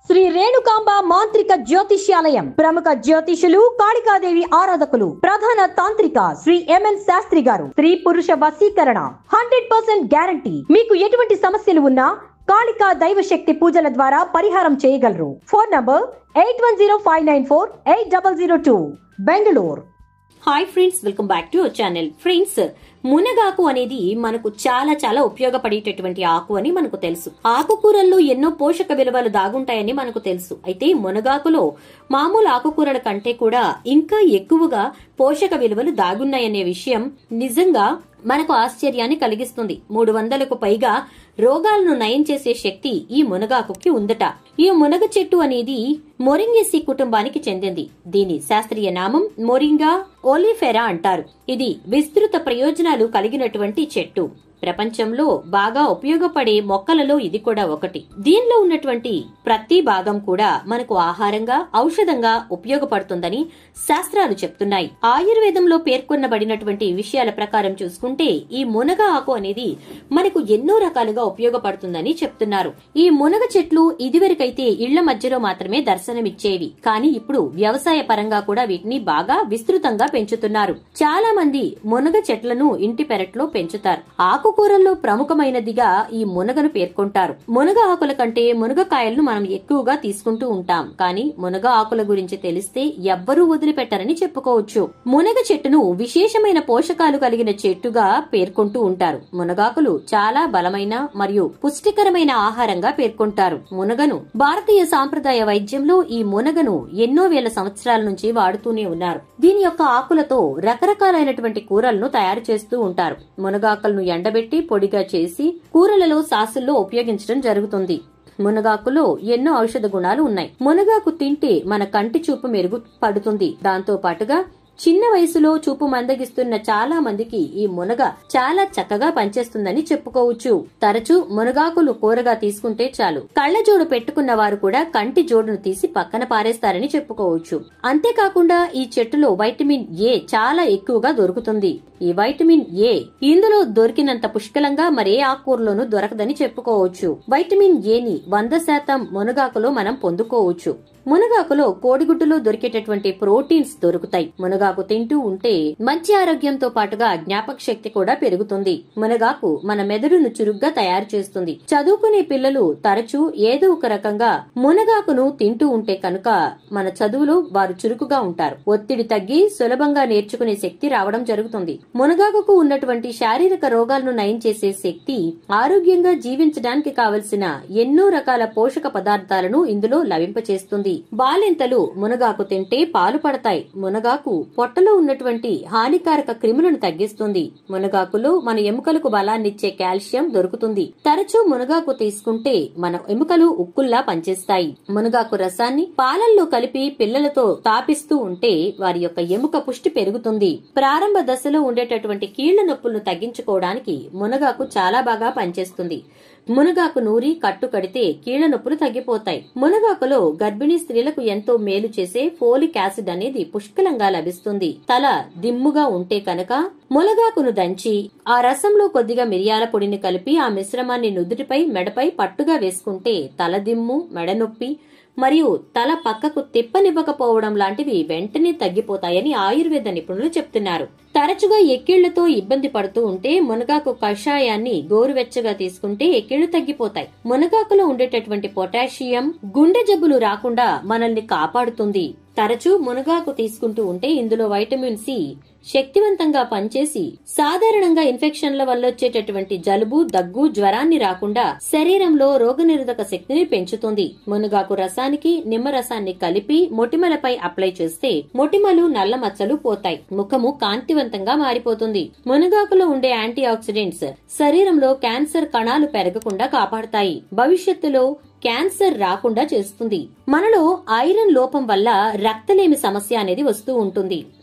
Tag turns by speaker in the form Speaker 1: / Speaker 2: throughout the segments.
Speaker 1: శ్రీ రేణుకాంబ మాంత్రిక జ్యోతిష్యాలయం ప్రముఖ జ్యోతిషులు కాళికాదేవి ఆరాధకులు ప్రధాన తాంత్రిక శ్రీ ఎంఎన్ శాస్త్రి గారు స్త్రీ పురుష వశీకరణ హండ్రెడ్ పర్సెంట్ గ్యారంటీ మీకు ఎటువంటి సమస్యలు ఉన్నా కాళికా దైవ శక్తి పూజల ద్వారా పరిహారం చేయగలరు phone number eight one zero five nine four eight double zero two Bengaluru
Speaker 2: hi friends welcome back to our channel friends మునగాకు అనేది మనకు చాలా చాలా ఉపయోగపడేటటువంటి ఆకు అని మనకు తెలుసు ఆకుకూరల్లో ఎన్నో పోషక విలువలు దాగుంటాయని మనకు తెలుసు అయితే మునగాకులో మామూలు ఆకుకూరల కంటే కూడా ఇంకా ఎక్కువగా పోషక విలువలు దాగున్నాయనే విషయం నిజంగా మనకు ఆశ్చర్యాన్ని కలిగిస్తుంది మూడు వందలకు పైగా రోగాలను నయం చేసే శక్తి ఈ మునగాకుకి ఉందట ఈ మునగ చెట్టు అనేది మొరింగేసి కుటుంబానికి చెందింది దీని శాస్త్రీయ నామం మొరింగా ఓలిఫెరా అంటారు ఇది విస్తృత ప్రయోజనాలు కలిగినటువంటి చెట్టు ప్రపంచంలో బాగా ఉపయోగపడే మొక్కలలో ఇది కూడా ఒకటి దీనిలో ఉన్నటువంటి ప్రతి భాగం కూడా మనకు ఆహారంగా ఔషధంగా ఉపయోగపడుతుందని శాస్త్రాలు చెప్తున్నాయి ఆయుర్వేదంలో పేర్కొనబడినటువంటి విషయాల ప్రకారం చూసుకుంటే ఈ మునగ ఆకు అనేది మనకు ఎన్నో రకాలుగా ఉపయోగపడుతుందని చెప్తున్నారు ఈ మునగ చెట్లు ఇదివరకైతే ఇళ్ల మధ్యలో మాత్రమే దర్శనమిచ్చేవి కానీ ఇప్పుడు వ్యవసాయ పరంగా కూడా వీటిని బాగా విస్తృతంగా పెంచుతున్నారు చాలా మంది మునగ చెట్లను ఇంటి పెరట్లో పెంచుతారు ఆకుకూరల్లో ప్రముఖమైనదిగా ఈ మునగను పేర్కొంటారు మునగ ఆకుల కంటే మునగకాయలను మనం ఎక్కువగా తీసుకుంటూ ఉంటాం కానీ మునగ ఆకుల గురించి తెలిస్తే ఎవ్వరూ వదిలిపెట్టరని చెప్పుకోవచ్చు మునగ చెట్టును విశేషమైన పోషకాలు కలిగిన చెట్టుగా పేర్కొంటూ ఉంటారు మునగాకులు చాలా బలమైన మరియు పుష్టికరమైన ఆహారంగా పేర్కొంటారు మునగను భారతీయ సాంప్రదాయ వైద్యంలో ఈ మునగను ఎన్నో వేల సంవత్సరాల నుంచి వాడుతూనే ఉన్నారు దీని యొక్క ఆకులతో రకరకాలైనటువంటి కూరలను తయారు చేస్తూ ఉంటారు మునగాకులను ఎండబెట్టి పొడిగా చేసి కూరలలో సాసుల్లో ఉపయోగించడం జరుగుతుంది మునగాకులో ఎన్నో ఔషధ గుణాలు ఉన్నాయి మునగాకు తింటే మన కంటి చూపు మెరుగు పడుతుంది దాంతో పాటుగా చిన్న వయసులో చూపు మందగిస్తున్న చాలా మందికి ఈ మునగ చాలా చక్కగా పనిచేస్తుందని చెప్పుకోవచ్చు తరచూ మునగాకులు కూరగా తీసుకుంటే చాలు కళ్ళజోడు పెట్టుకున్న వారు కూడా కంటి జోడును తీసి పక్కన పారేస్తారని చెప్పుకోవచ్చు అంతేకాకుండా ఈ చెట్టులో వైటమిన్ ఏ చాలా ఎక్కువగా దొరుకుతుంది ఈ వైటమిన్ ఏ ఇందులో దొరికినంత పుష్కలంగా మరే ఆకుకూరలోనూ దొరకదని చెప్పుకోవచ్చు వైటమిన్ ఏని వంద శాతం మునగాకులో మనం పొందుకోవచ్చు మునగాకులో కోడిగుడ్డులో దొరికేటటువంటి ప్రోటీన్స్ దొరుకుతాయి మునగాకు తింటూ ఉంటే మంచి ఆరోగ్యంతో పాటుగా జ్ఞాపక శక్తి కూడా పెరుగుతుంది మునగాకు మన మెదడును చురుగ్గా తయారు చేస్తుంది చదువుకునే పిల్లలు తరచూ ఏదో ఒక రకంగా మునగాకును తింటూ ఉంటే కనుక మన చదువులో వారు చురుకుగా ఉంటారు ఒత్తిడి తగ్గి సులభంగా నేర్చుకునే శక్తి రావడం జరుగుతుంది మునగాకుకు ఉన్నటువంటి శారీరక రోగాలను నయం చేసే శక్తి ఆరోగ్యంగా జీవించడానికి కావలసిన ఎన్నో రకాల పోషక పదార్థాలను ఇందులో లభింపచేస్తుంది బాలింతలు మునగాకు తింటే పాలు పడతాయి మునగాకు పొట్టలో ఉన్నటువంటి హానికారక క్రిములను తగ్గిస్తుంది మునగాకులో మన ఎముకలకు బలాన్నిచ్చే కాల్షియం దొరుకుతుంది తరచూ మునగాకు తీసుకుంటే మన ఎముకలు ఉక్కుల్లా పనిచేస్తాయి మునగాకు రసాన్ని పాలల్లో కలిపి పిల్లలతో తాపిస్తూ ఉంటే వారి యొక్క ఎముక పుష్టి పెరుగుతుంది ప్రారంభ దశలో ఉండేటటువంటి కీళ్ల నొప్పులను తగ్గించుకోవడానికి మునగాకు చాలా బాగా పనిచేస్తుంది మునగాకు నూరి కట్టు కడితే కీళ్ల నొప్పులు తగ్గిపోతాయి మునగాకులో గర్భిణీ స్త్రీలకు ఎంతో మేలు చేసే ఫోలిక్ యాసిడ్ అనేది పుష్కలంగా లభిస్తుంది తల దిమ్ముగా ఉంటే కనుక మునగాకును దంచి ఆ రసంలో కొద్దిగా మిరియాల పొడిని కలిపి ఆ మిశ్రమాన్ని నుదుటిపై మెడపై పట్టుగా వేసుకుంటే తల దిమ్ము మెడ నొప్పి మరియు తల పక్కకు తిప్పనివ్వకపోవడం లాంటివి వెంటనే తగ్గిపోతాయని ఆయుర్వేద నిపుణులు చెప్తున్నారు తరచుగా ఎక్కిళ్లతో ఇబ్బంది పడుతూ ఉంటే మునగాకు కషాయాన్ని గోరువెచ్చగా తీసుకుంటే ఎక్కిళ్లు తగ్గిపోతాయి మునగాకులో ఉండేటటువంటి పొటాషియం గుండె జబ్బులు రాకుండా మనల్ని కాపాడుతుంది తరచూ మునగాకు తీసుకుంటూ ఉంటే ఇందులో వైటమిన్ సి శక్తివంతంగా పనిచేసి సాధారణంగా ఇన్ఫెక్షన్ల వల్ల వచ్చేటటువంటి జలుబు దగ్గు జ్వరాన్ని రాకుండా శరీరంలో రోగనిరోధక శక్తిని పెంచుతుంది మునగాకు రసానికి నిమ్మరసాన్ని కలిపి మొటిమలపై అప్లై చేస్తే మొటిమలు నల్ల మచ్చలు పోతాయి ముఖము కాంతివంతంగా మారిపోతుంది మునగాకులో ఉండే యాంటీ ఆక్సిడెంట్స్ శరీరంలో క్యాన్సర్ కణాలు పెరగకుండా కాపాడతాయి భవిష్యత్తులో క్యాన్సర్ రాకుండా చేస్తుంది మనలో ఐరన్ లోపం వల్ల రక్తలేమి సమస్య అనేది వస్తూ ఉంటుంది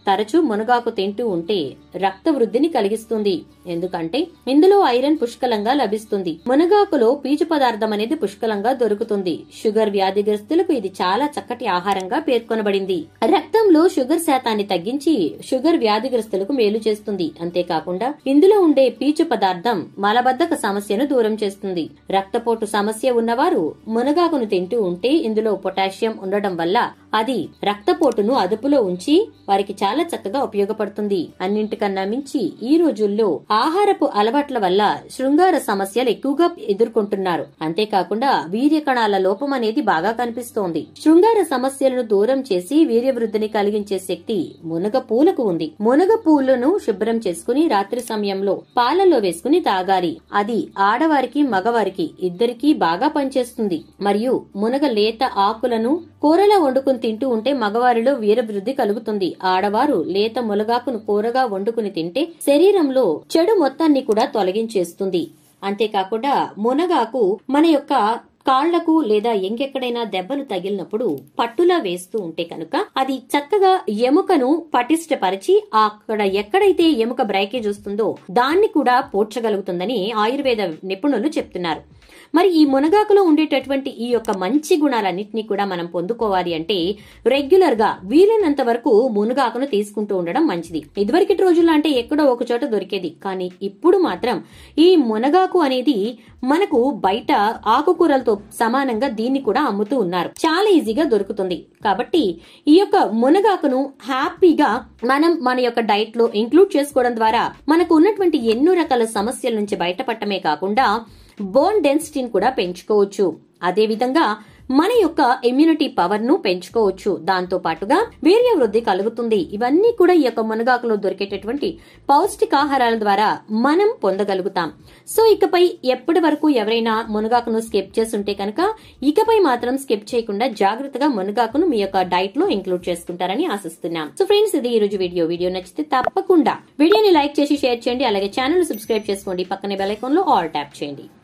Speaker 2: తరచూ మునగాకు తింటూ ఉంటే రక్త వృద్ధిని కలిగిస్తుంది ఎందుకంటే ఇందులో ఐరన్ పుష్కలంగా లభిస్తుంది మునగాకులో పీచు పదార్థం అనేది పుష్కలంగా దొరుకుతుంది షుగర్ వ్యాధిగ్రస్తులకు ఇది చాలా చక్కటి ఆహారంగా పేర్కొనబడింది రక్తంలో షుగర్ శాతాన్ని తగ్గించి షుగర్ వ్యాధిగ్రస్తులకు మేలు చేస్తుంది అంతేకాకుండా ఇందులో ఉండే పీచు పదార్థం మలబద్ధక సమస్యను దూరం చేస్తుంది రక్తపోటు సమస్య ఉన్నవారు మునగాకును తింటూ ఉంటే ఇందులో పొటాషియం ఉండడం వల్ల అది రక్తపోటును అదుపులో ఉంచి వారికి చాలా చక్కగా ఉపయోగపడుతుంది అన్నింటికన్నా మించి ఈ రోజుల్లో ఆహారపు అలవాట్ల వల్ల శృంగార సమస్యలు ఎక్కువగా ఎదుర్కొంటున్నారు అంతేకాకుండా వీర్య కణాల లోపం అనేది బాగా కనిపిస్తోంది శృంగార సమస్యలను దూరం చేసి వీర్య వృద్ధిని కలిగించే శక్తి మునగ పూలకు ఉంది మునగ పూలను శుభ్రం చేసుకుని రాత్రి సమయంలో పాలలో వేసుకుని తాగాలి అది ఆడవారికి మగవారికి ఇద్దరికీ బాగా పనిచేస్తుంది మరియు మునగ లేత ఆకులను కూరలా వండుకుని తింటూ ఉంటే మగవారిలో వీరవృద్ధి కలుగుతుంది ఆడవారు లేత మునగాకును కూరగా వండుకుని తింటే శరీరంలో చెడు మొత్తాన్ని కూడా తొలగించేస్తుంది అంతేకాకుండా మునగాకు మన యొక్క కాళ్లకు లేదా ఇంకెక్కడైనా దెబ్బలు తగిలినప్పుడు పట్టులా వేస్తూ ఉంటే కనుక అది చక్కగా ఎముకను పటిష్టపరిచి అక్కడ ఎక్కడైతే ఎముక బ్రైకేజ్ వస్తుందో దాన్ని కూడా పూడ్చగలుగుతుందని ఆయుర్వేద నిపుణులు చెప్తున్నారు మరి ఈ మునగాకులో ఉండేటటువంటి ఈ యొక్క మంచి గుణాలన్నింటినీ కూడా మనం పొందుకోవాలి అంటే రెగ్యులర్ గా వీలైనంత వరకు మునగాకును తీసుకుంటూ ఉండడం మంచిది ఇదివరకటి రోజుల్లో అంటే ఎక్కడో ఒక చోట దొరికేది కానీ ఇప్పుడు మాత్రం ఈ మునగాకు అనేది మనకు బయట ఆకుకూరలతో సమానంగా దీన్ని కూడా అమ్ముతూ ఉన్నారు చాలా ఈజీగా దొరుకుతుంది కాబట్టి ఈ యొక్క మునగాకును హ్యాపీగా మనం మన యొక్క డైట్ లో ఇంక్లూడ్ చేసుకోవడం ద్వారా మనకు ఉన్నటువంటి ఎన్నో రకాల సమస్యల నుంచి బయటపడటమే కాకుండా బోన్ డెన్సిటీని కూడా పెంచుకోవచ్చు అదే విధంగా మన యొక్క ఇమ్యూనిటీ పవర్ ను పెంచుకోవచ్చు దాంతో పాటుగా వీర్య వృద్ధి కలుగుతుంది ఇవన్నీ కూడా ఈ యొక్క మునగాకులో దొరికేటటువంటి పౌష్టికాహారాల ద్వారా మనం పొందగలుగుతాం సో ఇకపై ఎప్పటి వరకు ఎవరైనా మునగాకును స్కిప్ చేస్తుంటే కనుక ఇకపై మాత్రం స్కిప్ చేయకుండా జాగ్రత్తగా మునగాకును మీ యొక్క డైట్ లో ఇంక్లూడ్ చేసుకుంటారని ఆశిస్తున్నాం సో ఫ్రెండ్స్ ఇది ఈ రోజు వీడియో వీడియో నచ్చితే తప్పకుండా వీడియోని లైక్ చేసి షేర్ చేయండి అలాగే ఛానల్ సబ్స్క్రైబ్ చేసుకోండి పక్కనే బెల్ ఐకాన్ లో ఆల్ ట్యాప్ చేయండి